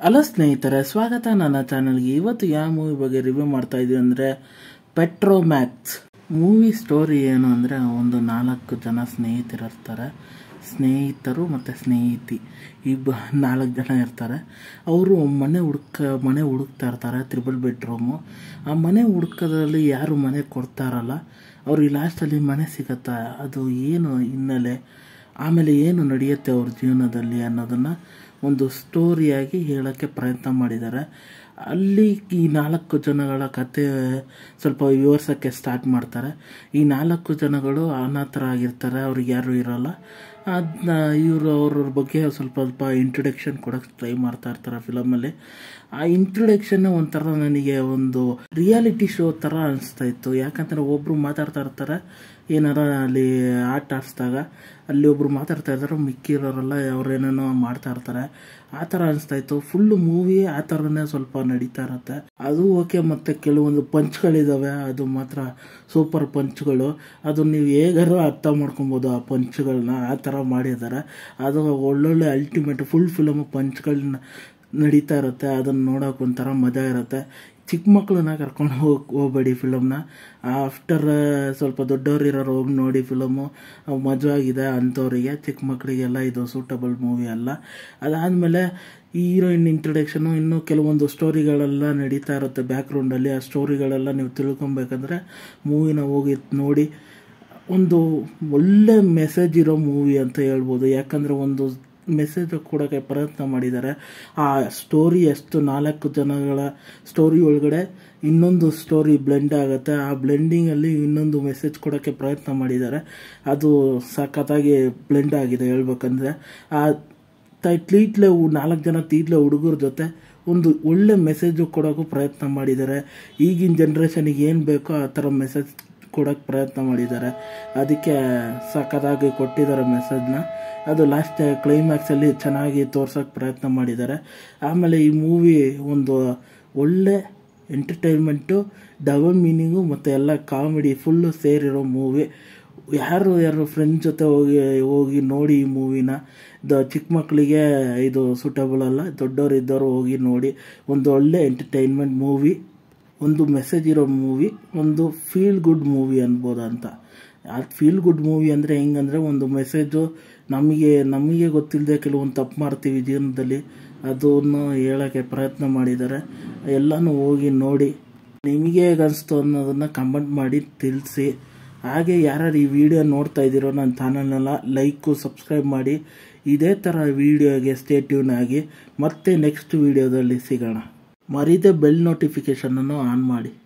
hello ಸ್ನೇಹಿತರೆ ಸ್ವಾಗತ ನನ್ನ ಚಾನಲ್ಗೆ ಇವತ್ತು ಯಾವ ಮೂವಿ ಬಗ್ಗೆ ರಿವ್ಯೂ ಮಾಡ್ತಾ ಇದ್ದೀವಿ ಅಂದರೆ ಪೆಟ್ರೋಮ್ಯಾಕ್ಸ್ ಮೂವಿ ಸ್ಟೋರಿ ಏನು ಅಂದರೆ ಒಂದು ನಾಲ್ಕು ಜನ ಸ್ನೇಹಿತರಿರ್ತಾರೆ ಸ್ನೇಹಿತರು ಮತ್ತು ಸ್ನೇಹಿತಿ ಇಬ್ಬ ನಾಲ್ಕು ಜನ ಇರ್ತಾರೆ ಅವರು ಮನೆ ಹುಡ್ಕ ಮನೆ ಹುಡುಕ್ತಾ ಇರ್ತಾರೆ ತ್ರಿಬಲ್ ಬೆಡ್ರೂಮು ಆ ಮನೆ ಹುಡ್ಕೋದ್ರಲ್ಲಿ ಯಾರು ಮನೆ ಕೊಡ್ತಾರಲ್ಲ ಅವ್ರಿಗೆ ಲಾಸ್ಟಲ್ಲಿ ಮನೆ ಸಿಗತ್ತಾ ಅದು ಏನು ಹಿನ್ನೆಲೆ ಆಮೇಲೆ ಏನು ನಡೆಯುತ್ತೆ ಅವ್ರ ಜೀವನದಲ್ಲಿ ಅನ್ನೋದನ್ನು ಒಂದು ಸ್ಟೋರಿಯಾಗಿ ಹೇಳೋಕ್ಕೆ ಪ್ರಯತ್ನ ಮಾಡಿದ್ದಾರೆ ಅಲ್ಲಿ ಈ ನಾಲ್ಕು ಜನಗಳ ಕತೆ ಸ್ವಲ್ಪ ವಿವರಿಸೋಕ್ಕೆ ಸ್ಟಾರ್ಟ್ ಮಾಡ್ತಾರೆ ಈ ನಾಲ್ಕು ಜನಗಳು ಅನಾಥರಾಗಿರ್ತಾರೆ ಅವ್ರಿಗೆ ಯಾರೂ ಇರೋಲ್ಲ ಅದನ್ನ ಇವರು ಅವ್ರ ಬಗ್ಗೆ ಸ್ವಲ್ಪ ಸ್ವಲ್ಪ ಇಂಟ್ರೊಡಕ್ಷನ್ ಕೊಡೋಕ್ಕೆ ಟ್ರೈ ಮಾಡ್ತಾ ಇರ್ತಾರೆ ಫಿಲಮಲ್ಲಿ ಆ ಇಂಟ್ರೊಡಕ್ಷನ್ ಒಂಥರ ನನಗೆ ಒಂದು ರಿಯಾಲಿಟಿ ಶೋ ಥರ ಅನಿಸ್ತಾ ಇತ್ತು ಯಾಕಂದರೆ ಒಬ್ಬರು ಮಾತಾಡ್ತಾ ಇರ್ತಾರೆ ಏನಾರ ಅಲ್ಲಿ ಆಟ ಆಡಿಸಿದಾಗ ಅಲ್ಲಿ ಒಬ್ರು ಮಾತಾಡ್ತಾ ಇದ್ದಾರೆ ಮಿಕ್ಕಿರೋರೆಲ್ಲ ಅವ್ರೇನೇನೋ ಮಾಡ್ತಾ ಇರ್ತಾರೆ ಆ ಥರ ಅನಿಸ್ತಾ ಇತ್ತು ಫುಲ್ ಮೂವಿ ಆ ಥರನೇ ಸ್ವಲ್ಪ ನಡೀತಾ ಇರುತ್ತೆ ಅದು ಓಕೆ ಮತ್ತು ಕೆಲವೊಂದು ಪಂಚ್ಗಳಿದ್ದಾವೆ ಅದು ಮಾತ್ರ ಸೂಪರ್ ಪಂಚ್ಗಳು ಅದು ನೀವು ಹೇಗಾರು ಅರ್ಥ ಮಾಡ್ಕೊಬೋದು ಆ ಪಂಚ್ಗಳನ್ನ ಆ ಥರ ಮಾಡಿದ್ದಾರೆ ಅದು ಒಳ್ಳೊಳ್ಳೆ ಅಲ್ಟಿಮೇಟ್ ಫುಲ್ ಫಿಲಮ್ ಪಂಚ್ಗಳನ್ನ ನಡೀತಾ ಇರುತ್ತೆ ಅದನ್ನು ನೋಡೋಕೆ ಒಂಥರ ಮಜಾ ಇರುತ್ತೆ ಚಿಕ್ಕ ಮಕ್ಕಳನ್ನ ಕರ್ಕೊಂಡು ಹೋಗಿ ಹೋಗ್ಬೇಡಿ ಫಿಲಮ್ನ ಆಫ್ಟರ್ ಸ್ವಲ್ಪ ದೊಡ್ಡವ್ರು ಇರೋರು ಹೋಗಿ ನೋಡಿ ಫಿಲಮು ಮಜವಾಗಿದೆ ಅಂಥವ್ರಿಗೆ ಚಿಕ್ಕ ಮಕ್ಕಳಿಗೆಲ್ಲ ಇದು ಸೂಟಬಲ್ ಮೂವಿ ಅಲ್ಲ ಅದಾದಮೇಲೆ ಈ ಹೀರೋಯಿನ್ ಇಂಟ್ರಡಕ್ಷನು ಇನ್ನೂ ಕೆಲವೊಂದು ಸ್ಟೋರಿಗಳೆಲ್ಲ ನಡೀತಾ ಇರುತ್ತೆ ಬ್ಯಾಕ್ಗ್ರೌಂಡಲ್ಲಿ ಆ ಸ್ಟೋರಿಗಳೆಲ್ಲ ನೀವು ತಿಳ್ಕೊಬೇಕಂದ್ರೆ ಮೂವಿನ ಹೋಗಿ ನೋಡಿ ಒಂದು ಒಳ್ಳೆ ಮೆಸೇಜ್ ಇರೋ ಮೂವಿ ಅಂತ ಹೇಳ್ಬೋದು ಯಾಕಂದರೆ ಒಂದು ಮೆಸೇಜ್ ಕೊಡೋಕ್ಕೆ ಪ್ರಯತ್ನ ಮಾಡಿದ್ದಾರೆ ಆ ಸ್ಟೋರಿ ಎಷ್ಟು ನಾಲ್ಕು ಜನಗಳ ಸ್ಟೋರಿ ಒಳಗಡೆ ಇನ್ನೊಂದು ಸ್ಟೋರಿ ಬ್ಲೆಂಡ್ ಆಗುತ್ತೆ ಆ ಬ್ಲೆಂಡಿಂಗಲ್ಲಿ ಇನ್ನೊಂದು ಮೆಸೇಜ್ ಕೊಡೋಕ್ಕೆ ಪ್ರಯತ್ನ ಮಾಡಿದ್ದಾರೆ ಅದು ಸಖತ್ತಾಗಿ ಬ್ಲೆಂಡ್ ಆಗಿದೆ ಹೇಳ್ಬೇಕಂದ್ರೆ ಆ ತೀಟ್ಲೆ ನಾಲ್ಕು ಜನ ತೀಟ್ಲೆ ಹುಡುಗರ ಜೊತೆ ಒಂದು ಒಳ್ಳೆ ಮೆಸೇಜು ಕೊಡೋಕ್ಕೂ ಪ್ರಯತ್ನ ಮಾಡಿದ್ದಾರೆ ಈಗಿನ ಜನ್ರೇಷನಿಗೆ ಏನು ಬೇಕೋ ಆ ಥರ ಮೆಸೇಜ್ ಕೊಡೋಕ್ಕೆ ಪ್ರಯತ್ನ ಮಾಡಿದ್ದಾರೆ ಅದಕ್ಕೆ ಸಖತ್ತಾಗಿ ಕೊಟ್ಟಿದ್ದಾರೆ ಮೆಸೇಜ್ನ ಅದು ಲಾಸ್ಟ್ ಕ್ಲೈಮ್ಯಾಕ್ಸಲ್ಲಿ ಚೆನ್ನಾಗಿ ತೋರ್ಸೋಕ್ಕೆ ಪ್ರಯತ್ನ ಮಾಡಿದ್ದಾರೆ ಆಮೇಲೆ ಈ ಮೂವಿ ಒಂದು ಒಳ್ಳೆ ಎಂಟರ್ಟೈನ್ಮೆಂಟು ಡಬಲ್ ಮೀನಿಂಗು ಮತ್ತು ಎಲ್ಲ ಕಾಮಿಡಿ ಫುಲ್ಲು ಸೇರಿರೋ ಮೂವಿ ಯಾರು ಯಾರು ಫ್ರೆಂಡ್ಸ್ ಜೊತೆ ಹೋಗಿ ಹೋಗಿ ನೋಡಿ ಈ ಮೂವಿನ ದ ಚಿಕ್ಕ ಮಕ್ಕಳಿಗೆ ಇದು ಸೂಟಬಲ್ ಅಲ್ಲ ದೊಡ್ಡವರು ಇದ್ದವರು ಹೋಗಿ ನೋಡಿ ಒಂದು ಒಳ್ಳೆ ಎಂಟರ್ಟೈನ್ಮೆಂಟ್ ಮೂವಿ ಒಂದು ಮೆಸೇಜ್ ಇರೋ ಮೂವಿ ಒಂದು ಫೀಲ್ ಗುಡ್ ಮೂವಿ ಅನ್ಬೋದು ಅಂತ ಅದು ಫೀಲ್ ಗುಡ್ ಮೂವಿ ಅಂದರೆ ಹೆಂಗಂದರೆ ಒಂದು ಮೆಸೇಜು ನಮಗೆ ನಮಗೆ ಗೊತ್ತಿಲ್ಲದೆ ಕೆಲವೊಂದು ತಪ್ಪು ಮಾಡ್ತೀವಿ ಜೀವನದಲ್ಲಿ ಅದನ್ನು ಹೇಳೋಕ್ಕೆ ಪ್ರಯತ್ನ ಮಾಡಿದ್ದಾರೆ ಎಲ್ಲನೂ ಹೋಗಿ ನೋಡಿ ನಿಮಗೆ ಹೇಗೆ ಅನಿಸ್ತು ಅನ್ನೋದನ್ನು ಕಮೆಂಟ್ ಮಾಡಿ ತಿಳಿಸಿ ಹಾಗೆ ಯಾರ್ಯಾರು ಈ ವಿಡಿಯೋ ನೋಡ್ತಾ ಇದ್ದೀರೋ ನನ್ನ ಚಾನಲ್ನೆಲ್ಲ ಲೈಕು ಸಬ್ಸ್ಕ್ರೈಬ್ ಮಾಡಿ ಇದೇ ಥರ ವಿಡಿಯೋಗೆ ಸ್ಟೇ ಟ್ಯೂನ್ ಆಗಿ ಮತ್ತೆ ನೆಕ್ಸ್ಟ್ ವಿಡಿಯೋದಲ್ಲಿ ಸಿಗೋಣ ಮರೀದೆ ಬೆಲ್ ನೋಟಿಫಿಕೇಷನನ್ನು ಆನ್ ಮಾಡಿ